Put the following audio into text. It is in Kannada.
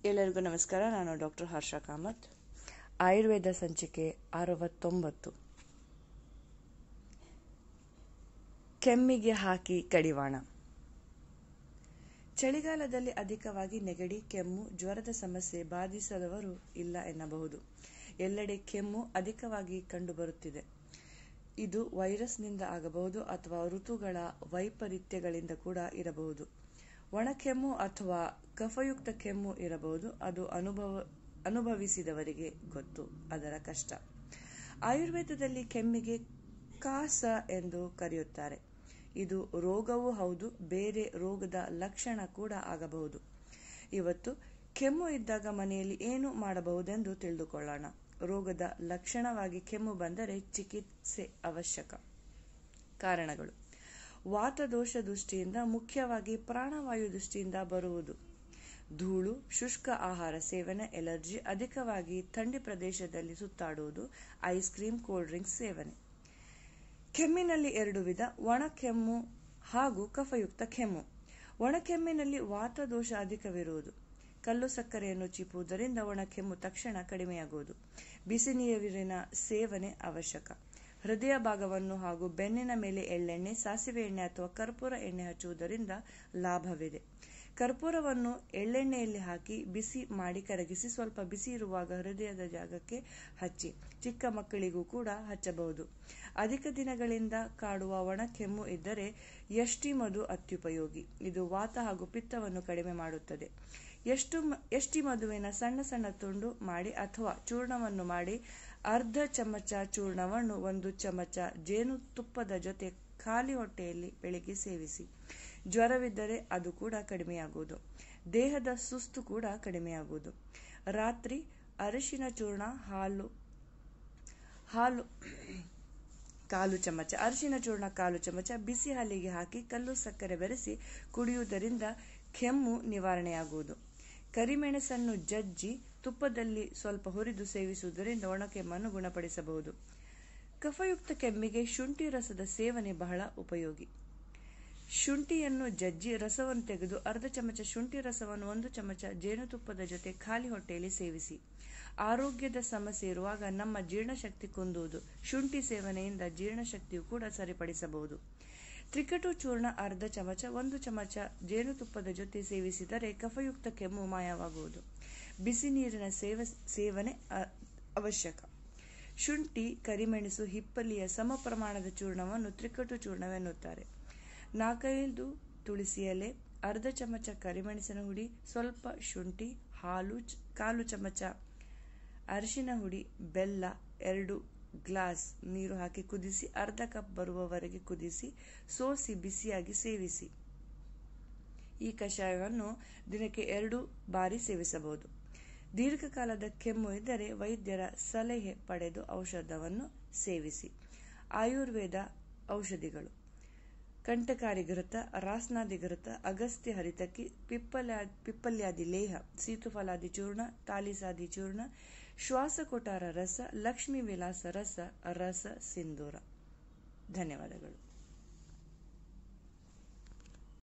ಎಲ್ಲರಿಗೂ ನಮಸ್ಕಾರ ನಾನು ಡಾಕ್ಟರ್ ಹರ್ಷ ಕಾಮತ್ ಆಯುರ್ವೇದ ಸಂಚಿಕೆ ಅರವತ್ತೊಂಬತ್ತು ಕೆಮ್ಮಿಗೆ ಹಾಕಿ ಕಡಿವಾಣ ಚಳಿಗಾಲದಲ್ಲಿ ಅಧಿಕವಾಗಿ ನೆಗಡಿ ಕೆಮ್ಮು ಜ್ವರದ ಸಮಸ್ಯೆ ಬಾಧಿಸದವರು ಇಲ್ಲ ಎನ್ನಬಹುದು ಎಲ್ಲೆಡೆ ಕೆಮ್ಮು ಅಧಿಕವಾಗಿ ಕಂಡುಬರುತ್ತಿದೆ ಇದು ವೈರಸ್ನಿಂದ ಆಗಬಹುದು ಅಥವಾ ಋತುಗಳ ವೈಪರೀತ್ಯಗಳಿಂದ ಕೂಡ ಇರಬಹುದು ಒಣಕೆಮ್ಮು ಅಥವಾ ಕಫಯುಕ್ತ ಕೆಮ್ಮು ಇರಬಹುದು ಅದು ಅನುಭವ ಅನುಭವಿಸಿದವರಿಗೆ ಗೊತ್ತು ಅದರ ಕಷ್ಟ ಆಯುರ್ವೇದದಲ್ಲಿ ಕೆಮ್ಮಿಗೆ ಕಾಸ ಎಂದು ಕರೆಯುತ್ತಾರೆ ಇದು ರೋಗವೂ ಹೌದು ಬೇರೆ ರೋಗದ ಲಕ್ಷಣ ಕೂಡ ಆಗಬಹುದು ಇವತ್ತು ಕೆಮ್ಮು ಇದ್ದಾಗ ಮನೆಯಲ್ಲಿ ಏನು ಮಾಡಬಹುದೆಂದು ತಿಳಿದುಕೊಳ್ಳೋಣ ರೋಗದ ಲಕ್ಷಣವಾಗಿ ಕೆಮ್ಮು ಬಂದರೆ ಚಿಕಿತ್ಸೆ ಅವಶ್ಯಕ ಕಾರಣಗಳು ವಾತದೋಷ ದೃಷ್ಟಿಯಿಂದ ಮುಖ್ಯವಾಗಿ ಪ್ರಾಣವಾಯು ದೃಷ್ಟಿಯಿಂದ ಬರುವುದು ಧೂಳು ಶುಷ್ಕ ಆಹಾರ ಸೇವನೆ ಎಲರ್ಜಿ ಅಧಿಕವಾಗಿ ಥಂಡಿ ಪ್ರದೇಶದಲ್ಲಿ ಸುತ್ತಾಡುವುದು ಐಸ್ ಕ್ರೀಮ್ ಕೋಲ್ಡ್ ಡ್ರಿಂಕ್ಸ್ ಸೇವನೆ ಕೆಮ್ಮಿನಲ್ಲಿ ಎರಡು ವಿಧ ಒಣ ಕೆಮ್ಮು ಹಾಗೂ ಕಫಯುಕ್ತ ಕೆಮ್ಮು ಒಣ ಕೆಮ್ಮಿನಲ್ಲಿ ವಾತದೋಷ ಅಧಿಕವಿರುವುದು ಕಲ್ಲು ಸಕ್ಕರೆಯನ್ನು ಚಿಪ್ಪುವುದರಿಂದ ಒಣ ಕೆಮ್ಮು ತಕ್ಷಣ ಕಡಿಮೆಯಾಗುವುದು ಬಿಸಿ ನೀರಿನ ಸೇವನೆ ಅವಶ್ಯಕ ಹೃದಯ ಭಾಗವನ್ನು ಹಾಗೂ ಬೆನ್ನಿನ ಮೇಲೆ ಎಳ್ಳೆಣ್ಣೆ ಸಾಸಿವೆ ಎಣ್ಣೆ ಅಥವಾ ಕರ್ಪೂರ ಎಣ್ಣೆ ಹಚ್ಚುವುದರಿಂದ ಲಾಭವಿದೆ ಕರ್ಪೂರವನ್ನು ಎಳ್ಳೆಣ್ಣೆಯಲ್ಲಿ ಹಾಕಿ ಬಿಸಿ ಮಾಡಿ ಕರಗಿಸಿ ಸ್ವಲ್ಪ ಬಿಸಿ ಇರುವಾಗ ಹೃದಯದ ಜಾಗಕ್ಕೆ ಹಚ್ಚಿ ಚಿಕ್ಕ ಮಕ್ಕಳಿಗೂ ಕೂಡ ಹಚ್ಚಬಹುದು ಅಧಿಕ ದಿನಗಳಿಂದ ಕಾಡುವ ಒಣ ಕೆಮ್ಮು ಇದ್ದರೆ ಯಷ್ಟಿ ಮಧು ಅತ್ಯುಪಯೋಗಿ ಇದು ವಾತ ಹಾಗೂ ಪಿತ್ತವನ್ನು ಕಡಿಮೆ ಮಾಡುತ್ತದೆ ಎಷ್ಟು ಎಷ್ಟಿ ಮಧುವಿನ ಸಣ್ಣ ಸಣ್ಣ ತುಂಡು ಮಾಡಿ ಅಥವಾ ಚೂರ್ಣವನ್ನು ಮಾಡಿ ಅರ್ಧ ಚಮಚ ಚೂರ್ಣವನ್ನು ಒಂದು ಚಮಚ ಜೇನುತುಪ್ಪದ ಜೊತೆ ಖಾಲಿ ಹೊಟ್ಟೆಯಲ್ಲಿ ಬೆಳಿಗ್ಗೆ ಸೇವಿಸಿ ಜ್ವರವಿದ್ದರೆ ಅದು ಕೂಡ ಕಡಿಮೆಯಾಗುವುದು ದೇಹದ ಸುಸ್ತು ಕೂಡ ಕಡಿಮೆಯಾಗುವುದು ರಾತ್ರಿ ಅರಿಶಿನ ಚೂರ್ಣ ಹಾಲು ಹಾಲು ಕಾಲು ಚಮಚ ಅರಿಶಿನ ಚೂರ್ಣ ಕಾಲು ಚಮಚ ಬಿಸಿ ಹಾಲಿಗೆ ಹಾಕಿ ಕಲ್ಲು ಸಕ್ಕರೆ ಬೆರೆಸಿ ಕುಡಿಯುವುದರಿಂದ ಕೆಮ್ಮು ನಿವಾರಣೆಯಾಗುವುದು ಕರಿಮೆಣಸನ್ನು ಜಜ್ಜಿ ತುಪ್ಪದಲ್ಲಿ ಸ್ವಲ್ಪ ಹುರಿದು ಸೇವಿಸುವುದರಿಂದ ಒಣಕೆಮ್ಮನ್ನು ಗುಣಪಡಿಸಬಹುದು ಕಫಯುಕ್ತ ಕೆಮ್ಮಿಗೆ ಶುಂಠಿ ರಸದ ಸೇವನೆ ಬಹಳ ಉಪಯೋಗಿ ಶುಂಠಿಯನ್ನು ಜಜ್ಜಿ ರಸವನ್ನು ತೆಗೆದು ಅರ್ಧ ಚಮಚ ಶುಂಠಿ ರಸವನ್ನು ಒಂದು ಚಮಚ ಜೇನುತುಪ್ಪದ ಜೊತೆ ಖಾಲಿ ಹೊಟ್ಟೆಯಲ್ಲಿ ಸೇವಿಸಿ ಆರೋಗ್ಯದ ಸಮಸ್ಯೆ ಇರುವಾಗ ನಮ್ಮ ಜೀರ್ಣಶಕ್ತಿ ಕುಂದುವುದು ಶುಂಠಿ ಸೇವನೆಯಿಂದ ಜೀರ್ಣಶಕ್ತಿಯು ಕೂಡ ಸರಿಪಡಿಸಬಹುದು ತ್ರಿಕಟು ಚೂರ್ಣ ಅರ್ಧ ಚಮಚ ಒಂದು ಚಮಚ ಜೇನುತುಪ್ಪದ ಜೊತೆ ಸೇವಿಸಿದರೆ ಕಫಯುಕ್ತ ಕೆಮ್ಮು ಮಾಯವಾಗುವುದು ಬಿಸಿ ನೀರಿನ ಸೇವ ಸೇವನೆ ಅವಶ್ಯಕ ಶುಂಠಿ ಕರಿಮೆಣಸು ಹಿಪ್ಪಲಿಯ ಸಮ ಪ್ರಮಾಣದ ಚೂರ್ಣವನ್ನು ತ್ರಿಕಟು ಚೂರ್ಣವೆನ್ನುತ್ತಾರೆ ನಾಲ್ಕೈದು ತುಳಸಿ ಎಲೆ ಅರ್ಧ ಚಮಚ ಕರಿಮೆಣಸಿನ ಹುಡಿ ಸ್ವಲ್ಪ ಶುಂಠಿ ಹಾಲು ಕಾಲು ಚಮಚ ಅರಿಶಿನ ಹುಡಿ ಬೆಲ್ಲ ಎರಡು ಗ್ಲಾಸ್ ನೀರು ಹಾಕಿ ಕುದಿಸಿ ಅರ್ಧ ಕಪ್ ಬರುವವರೆಗೆ ಕುದಿಸಿ ಸೋಸಿ ಬಿಸಿಯಾಗಿ ಸೇವಿಸಿ ಈ ಕಷಾಯವನ್ನು ದಿನಕ್ಕೆ ಎರಡು ಬಾರಿ ಸೇವಿಸಬಹುದು ದೀರ್ಘಕಾಲದ ಕೆಮ್ಮು ಇದ್ದರೆ ವೈದ್ಯರ ಸಲಹೆ ಪಡೆದು ಔಷಧವನ್ನು ಸೇವಿಸಿ ಆಯುರ್ವೇದ ಔಷಧಿಗಳು ಕಂಠಕಾರಿ ಘೃತ ರಾಸ್ನಾದಿ ಘೃತ ಅಗಸ್ತ್ಯ ಹರಿತಕ್ಕಿ ಪಿಪ್ಪಲ್ಯಾ ಪಿಪ್ಪಲ್ಯಾದಿ ಲೇಹ ಸೀತುಫಲಾದಿ ಚೂರ್ಣ ತಾಲಿಸಾದಿ ಚೂರ್ಣ ಶ್ವಾಸಕೋಟಾರ ರಸ ಲಕ್ಷ್ಮೀ ವಿಲಾಸ ರಸ ರಸ ಸಿಂಧೂರ ಧನ್ಯವಾದಗಳು